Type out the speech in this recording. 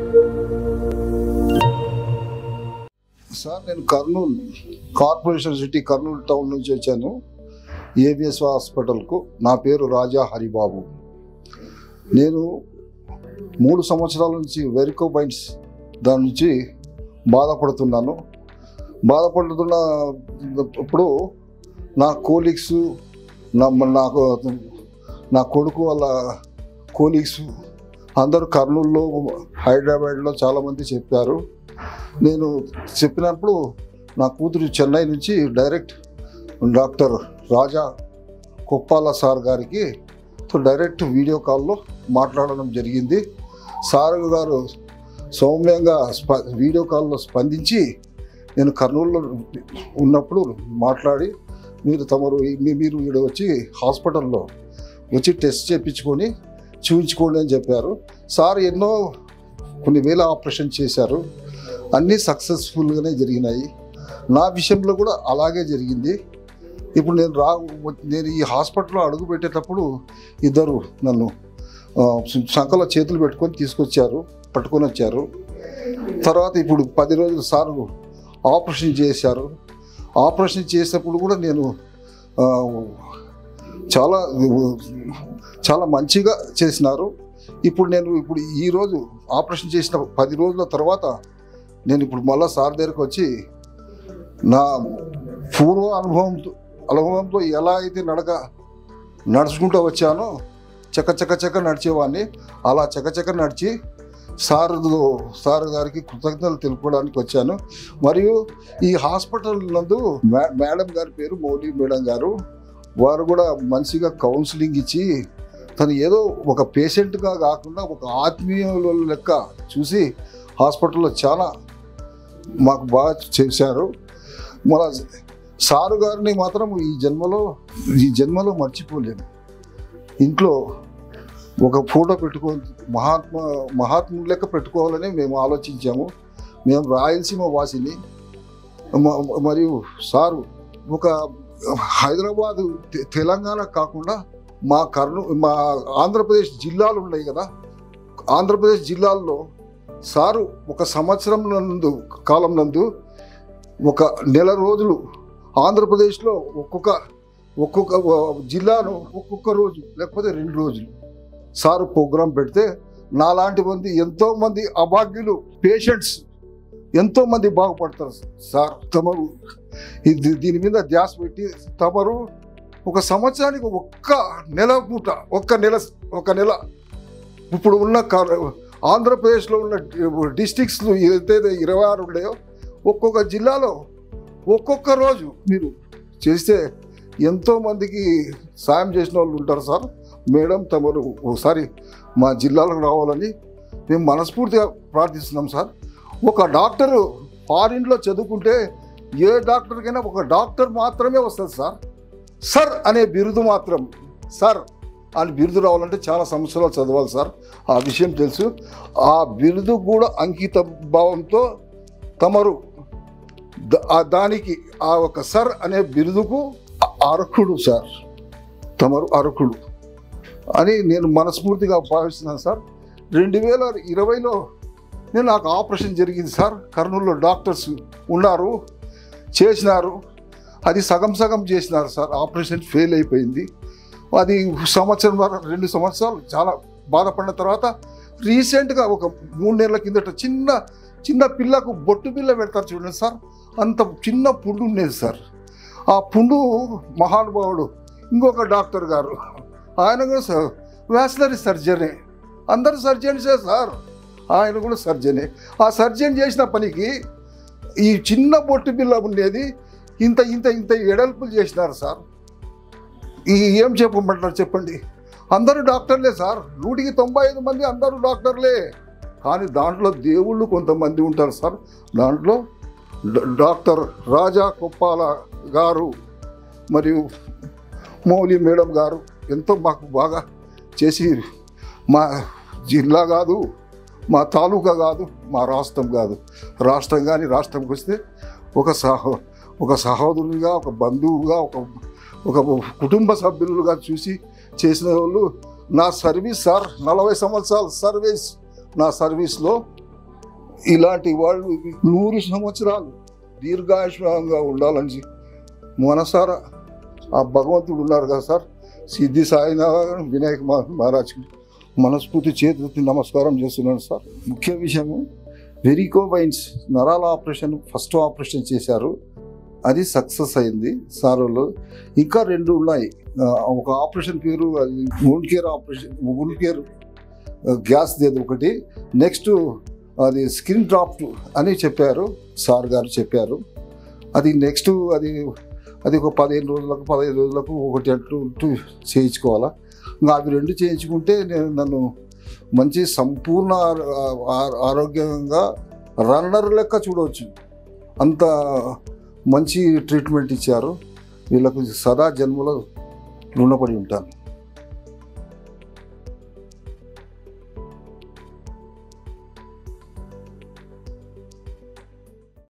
sir నేను Kurnool corporation city Kurnool town నుంచి వచ్చాను ఏబిఎస్ హాస్పిటల్కు నా పేరు రాజా హరిబాబు నేను మూడు సంవత్సరాల నుంచి వెరికోబైన్స్ దాని నుంచి బాధపడుతున్నాను బాధపడుతున్న ఇప్పుడు నా కోలీగ్స్ నా నాకు నా కొడుకు వాళ్ళ కోలీగ్స్ అందరూ కర్నూలులో హైదరాబాద్లో చాలామంది చెప్పారు నేను చెప్పినప్పుడు నా కూతురు చెన్నై నుంచి direct doctor Raja Koppala sir గారికి తో డైరెక్ట్ వీడియో కాల్లో మాట్లాడడం జరిగింది సార్ గారు సౌమ్యంగా స్ప వీడియో కాల్లో స్పందించి నేను కర్నూలులో ఉన్నప్పుడు మాట్లాడి మీరు తమరు మీ- మీరు ఇక్కడ వచ్చి హాస్పిటల్లో వచ్చి టెస్ట్ చేయించుకొని చూపించుకోండి అని చెప్పారు సార్ ఎన్నో కొన్ని వేల ఆపరేషన్ చేశారు అన్నీ సక్సెస్ఫుల్గానే జరిగినాయి నా విషయంలో కూడా అలాగే జరిగింది ఇప్పుడు నేను రా నేను ఈ హాస్పిటల్లో అడుగు పెట్టేటప్పుడు ఇద్దరు నన్ను ఆ, సంకలో చేతులు పెట్టుకొని తీసుకొచ్చారు పట్టుకొని వచ్చారు తర్వాత ఇప్పుడు పది రోజులు సార్ ఆపరేషన్ చేశారు ఆపరేషన్ చేసినప్పుడు కూడా నేను ఆ, చాలా చాలా మంచిగా చేసినారు ఇప్పుడు నేను ఇప్పుడు ఈరోజు ఆపరేషన్ చేసిన పది రోజుల తర్వాత నేను ఇప్పుడు మళ్ళీ సార్ దగ్గరికి వచ్చి నా పూర్వ అనుభవంతో అనుభవంతో ఎలా అయితే నడక నడుచుకుంటూ వచ్చానో చక్క చక్క చక్క నడిచేవాడిని అలా చక్క చక్క నడిచి సార్ సార్ గారికి కృతజ్ఞతలు తెలుపుకోవడానికి వచ్చాను మరియు ఈ హాస్పిటల్ నందు మే- మేడం గారి పేరు మౌలి మేడం గారు వారు కూడా మంచిగా కౌన్సిలింగ్ ఇచ్చి తను ఏదో ఒక పేషెంట్గా కాకుండా ఒక ఆత్మీయుల లెక్క చూసి హాస్పిటల్లో చాలా మాకు బాగా చేశారు మన సారు గారిని మాత్రం ఈ జన్మలో ఈ జన్మలో మర్చిపోలేము ఇంట్లో ఒక ఫోటో పెట్టుకో మహాత్మా మహాత్ముడు లెక్క పెట్టుకోవాలని మేము ఆలోచించాము మేము రాయలసీమ వాసిని మ- మరియు సారు ఒక హైదరాబాదు తె- తెలంగాణ కాకుండా మా కర్నూ మా ఆంధ్రప్రదేశ్ జిల్లాలు ఉన్నాయి కదా ఆంధ్రప్రదేశ్ జిల్లాల్లో సారు ఒక సంవత్సరం నందు కాలం నందు ఒక నెల రోజులు ఆంధ్రప్రదేశ్లో ఒక్కొక్క ఒక్కొక్క జిల్లాను ఒక్కొక్క రోజు లేకపోతే రెండు రోజులు సారు ప్రోగ్రాం పెడితే నాలాంటి మంది ఎంతో మంది అభాగ్యులు పేషెంట్స్ ఎంతో మంది బాగుపడతారు సార్ తమరు ఇది దీని మీద ధ్యాస పెట్టి తమరు ఒక సంవత్సరానికి ఒక్క నెల పూట ఒక్క నెల ఒక నెల ఇప్పుడు ఉన్న కా- ఆంధ్రప్రదేశ్లో ఉన్న డిస్టిక్స్ ఏదైతే ఇరవై ఆరు ఉన్నాయో ఒక్కొక్క జిల్లాలో ఒక్కొక్క రోజు మీరు చేస్తే ఎంతో మందికి సాయం చేసిన వాళ్ళు ఉంటారు సార్ మేడం తమరు ఒకసారి మా జిల్లాలకు రావాలని మేము మనస్ఫూర్తిగా ప్రార్థిస్తున్నాం సార్ ఒక డాక్టరు ఫారిన్లో చదువుకుంటే ఏ డాక్టర్కైనా ఒక డాక్టర్ మాత్రమే వస్తుంది సార్ సర్ అనే బిరుదు మాత్రం సర్ అని బిరుదు రావాలంటే చాలా సంవత్సరాలు చదవాలి సార్ ఆ విషయం తెలుసు ఆ బిరుదు కూడా అంకిత భావంతో తమరు ద- ఆ దానికి ఆ ఒక సర్ అనే బిరుదుకు అ- అర్హుడు సార్ తమరు అర్హుడు అని నేను మనస్ఫూర్తిగా భావిస్తున్నాను సార్ రెండు వేల ఇరవైలో నేను నాకు ఆపరేషన్ జరిగింది సార్ కర్నూలులో డాక్టర్స్ ఉన్నారు చేసినారు అది సగం సగం చేసినారు సార్ ఆపరేషన్ ఫెయిల్ అయిపోయింది అది సంవత్సరం వరకు రెండు సంవత్సరాలు చాలా బాధపడిన తర్వాత రీసెంట్గా ఒక మూడు నెలల కిందట చిన్న చిన్న పిల్లకు బొట్టు పిల్ల పెడతారు చూడండి సార్ అంత చిన్న పుండు ఉండేది సార్ ఆ పుండు మహానుభావుడు ఇంకొక డాక్టర్ గారు ఆయన కూడా సార్ వ్యాసిలరీ సర్జనే అందరు సర్జన్సే సార్ ఆయన కూడా సర్జనే ఆ సర్జన్ చేసిన పనికి ఈ చిన్న బొట్టు బిల్ల ఉండేది ఇంత ఇంత ఇంత ఎడల్పులు చేసినారు సార్ ఈ ఏం చెప్పమంటారు చెప్పండి అందరూ డాక్టర్లే సార్ నూటికి తొంభై ఐదు మంది అందరూ డాక్టర్లే కానీ దాంట్లో దేవుళ్ళు కొంతమంది ఉంటారు సార్ దాంట్లో డా- డాక్టర్ రాజా కొప్పాల గారు మరియు మౌలి మేడం గారు ఎంతో మాకు బాగా చేసి మా జిల్లా కాదు మా తాలూకా కాదు మా రాష్ట్రం కాదు రాష్ట్రం కానీ రాష్ట్రంకి వస్తే ఒక సహ ఒక సహోదరునిగా ఒక బంధువుగా ఒక ఒక కుటుంబ సభ్యులుగా చూసి చేసిన వాళ్ళు నా సర్వీస్ సార్ నలభై సంవత్సరాల సర్వీస్ నా సర్వీస్లో ఇలాంటి వాళ్ళు నూరు సంవత్సరాలు దీర్ఘాయుష్మంగా ఉండాలని మనసారా ఆ భగవంతుడు ఉన్నారు కదా సార్ సిద్ధి సాయినాథ్ వినాయక్ మహా- మహారాజ్కి మనస్ఫూర్తి చేతి నమస్కారం చేస్తున్నాను సార్ ముఖ్య విషయము వెరికోబైన్స్ నరాల ఆపరేషన్ ఫస్ట్ ఆపరేషన్ చేశారు అది సక్సెస్ అయింది సార్ వాళ్ళు ఇంకా రెండు ఉన్నాయి ఆ, ఒక ఆపరేషన్ పేరు అది wound care operation wound care gas దేది ఒకటి నెక్స్ట్ అది స్కిన్ డ్రాఫ్ట్ అని చెప్పారు సార్ గారు చెప్పారు అది నెక్స్ట్ అది అది ఒక పదిహేను రోజులకు పదిహేను రోజులకు ఒకటి అటు ఇటు చేయించుకోవాలా ఇంకా అవి రెండు చేయించుకుంటే నేను నన్ను మంచి సంపూర్ణ ఆ- ఆ- ఆరోగ్యంగా రన్నర్ లెక్క చూడవచ్చు అంత మంచి ట్రీట్మెంట్ ఇచ్చారు వీళ్ళకు సదా జన్మలో రుణపడి ఉంటాను